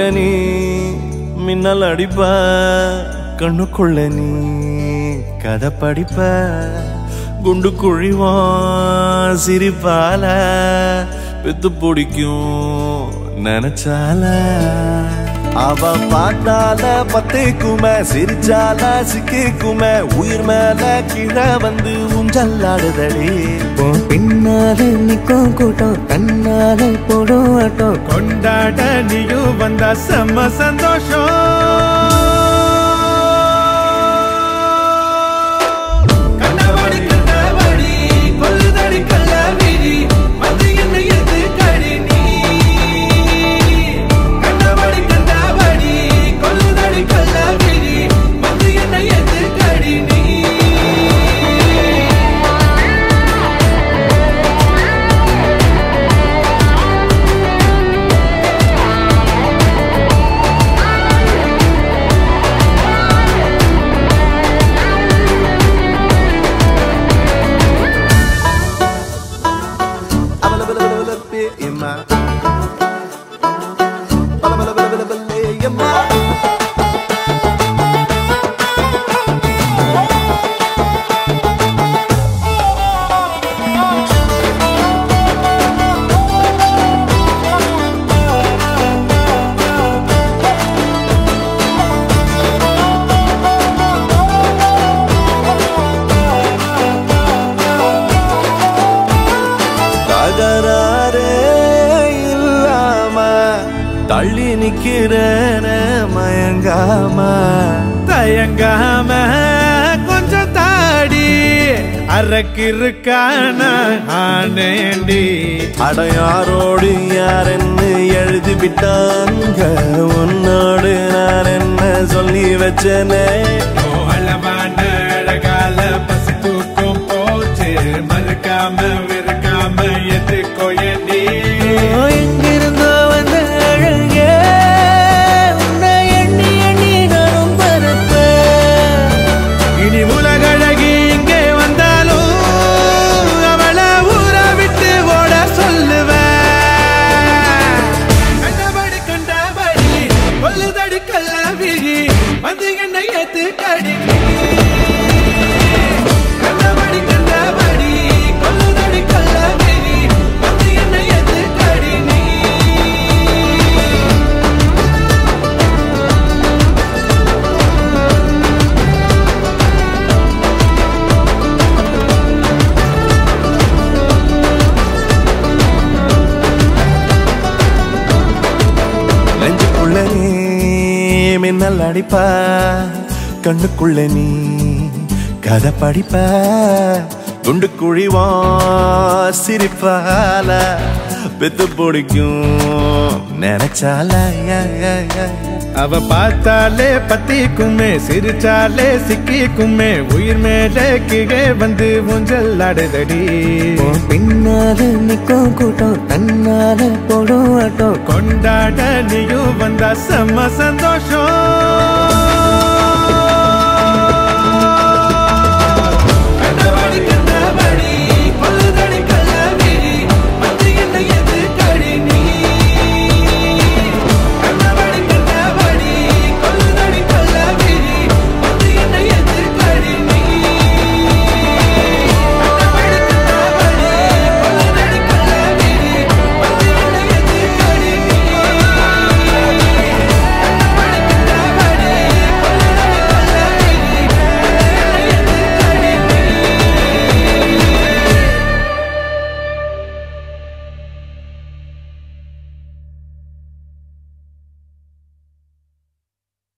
நீ மின்னல் அடிப்ப கண்ணுக்குள்ள நீ கதை படிப்ப குண்டு குழிவான் சிரிப்பால பெத்து பிடிக்கும் நினைச்சால அவ பாட்டால பத்தேக்குமே சிரிச்சால சிக்கிக்குமே உயிர் மேல கீழே வந்து ஊஞ்சல்லாடுதடி உன் பின்னால நிக்கும் கூட்டம் தன்னால போடும் ஆட்டம் கொண்டாட நீயும் வந்தா செம்ம சந்தோஷம் கண்டபடி கண்டபடி கொல்லுதடி கள்ளவிழி வந்து என்னை எது கடி நீ கண்டபடி கண்டபடி கொல்லுதடி கள்ளவிழி வந்து என்னை எது கடி நீ தகராறே இல்லாம தள்ளி நிக்கிறேன மயங்காம தயங்காம கொஞ்சம் தாடி அரக்கிருக்கான ஆனேண்டி அடையாரோடு யார் என்ன எழுதி விட்டாங்க உன்னோடு நான் என்ன சொல்லி வச்சனே அளவான அழகால பசி தூக்கம் போச்சு மறுக்காம வெறுக்காம எதுக்கோ ஏண்டி எங்கிருந்தோ வந்த அழகே உன்னை எண்ணி எண்ணி நானும் பரப்பேன் இனி உலகழகி இங்கே வந்தாலும் அவளை ஊற விட்டு ஓட சொல்லுவேன் கண்டபடி கண்டபடி கொல்லுதடி கள்ளவிழி வந்து என்னை ஏத்து கடி கண்டபடி கண்டபடி கொல்லுதடி கள்ளவிழி வந்து என்னை ஏத்து கடி நீ நெஞ்சுக்குள்ள நீ மின்னல் அடிப்ப கண்ணுக்குள்ள நீ கதை படிப்ப குண்டு குழிவா சிரிப்பால பெத்து பிடிக்கும் நினைச்சால யா, யா, யா. அவ பார்த்தாலே பத்திக்குமே சிரிச்சாலே சிக்கிக்குமே உயிர் மேலே கீழே வந்து ஊஞ்சல் ஆடுதடி உன் பின்னால நிக்கும் கூட்டம் தன்னால போடும் ஆட்டம் கொண்டாட நீயும் வந்தா செம்ம சந்தோஷம்